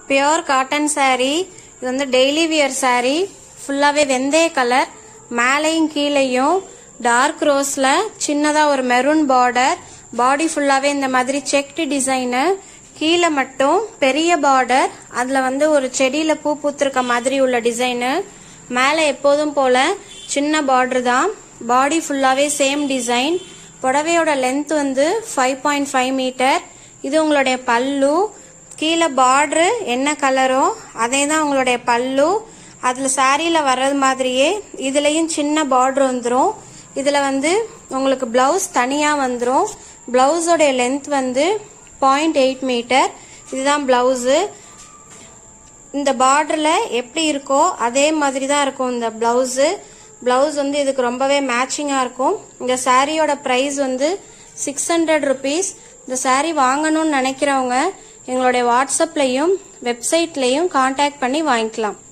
pure cotton saree இது வந்து daily wear saree ஃபுல்லாகவே வெந்தய கலர் மேலேயும் கீழேயும் டார்க் ரோஸில் சின்னதாக ஒரு மெரூன் பார்டர் பாடி ஃபுல்லாகவே இந்த மாதிரி செக்டு டிசைனு கீழே மட்டும் பெரிய பார்டர் அதில் வந்து ஒரு செடியில் பூ பூத்திருக்க மாதிரி உள்ள டிசைனு மேலே எப்போதும் போல சின்ன பார்டர் தான் பாடி ஃபுல்லாகவே சேம் டிசைன் புடவையோட லென்த் வந்து ஃபைவ் பாயிண்ட் ஃபைவ் மீட்டர் இது உங்களுடைய பல்லு கீழே பார்டரு என்ன கலரோ அதே தான் உங்களுடைய பல்லு அதில் சாரியில் வர்றது மாதிரியே இதுலேயும் சின்ன பார்டர் வந்துடும் இதில் வந்து உங்களுக்கு ப்ளவுஸ் தனியாக வந்துடும் ப்ளவுஸோடைய லென்த் வந்து பாயிண்ட் எயிட் மீட்டர் இதுதான் ப்ளவுஸு இந்த பார்டரில் எப்படி இருக்கோ அதே மாதிரி தான் இருக்கும் இந்த ப்ளவுஸு ப்ளவுஸ் வந்து இதுக்கு ரொம்பவே மேட்சிங்காக இருக்கும் இந்த சாரியோட ப்ரைஸ் வந்து சிக்ஸ் ஹண்ட்ரட் ருபீஸ் இந்த சாரீ வாங்கணும்னு நினைக்கிறவங்க எங்களுடைய வாட்ஸ்அப்லேயும் வெப்சைட்லேயும் காண்டாக்ட் பண்ணி வாங்கிக்கலாம்